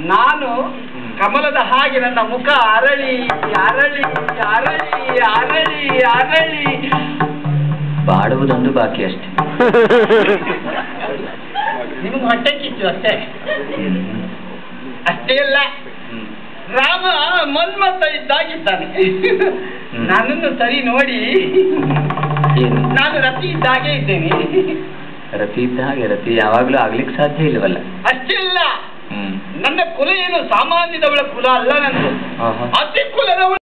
ನಾನು ಕಮಲದ ಹಾಗೆ ನನ್ನ ಮುಖ ಅರಳಿ ಅರಳಿ ಅರಳಿ ಅರಳಿ ಅರಳಿ ಬಾಡುವುದೊಂದು ಬಾಕಿ ಅಷ್ಟೇ ನಿಮಗೆ ಹೊಟ್ಟೆ ಕಿಚ್ಚು ಅಷ್ಟೇ ಅಷ್ಟೇ ಅಲ್ಲ ರಾಮ ಮನ್ಮತ ಇದ್ದಾಗಿದ್ದಾನೆ ನನ್ನನ್ನು ಸರಿ ನೋಡಿ ಏನು ನಾನು ರತಿ ಇದ್ದಾಗೆ ಇದ್ದೇನೆ ರತಿ ಇದ್ದ ಹಾಗೆ ರತಿ ಯಾವಾಗ್ಲೂ ಆಗ್ಲಿಕ್ಕೆ ಸಾಧ್ಯ ಇಲ್ವಲ್ಲ ಅಷ್ಟೇ ಅಲ್ಲ ಹ್ಮ್ ನನ್ನ ಕುಲ ಏನು ಸಾಮಾನ್ಯದವಳ ಕುಲ ಅಲ್ಲ ನಂದು ಆಹಾ. ಅತಿ ಕುಲದವಳ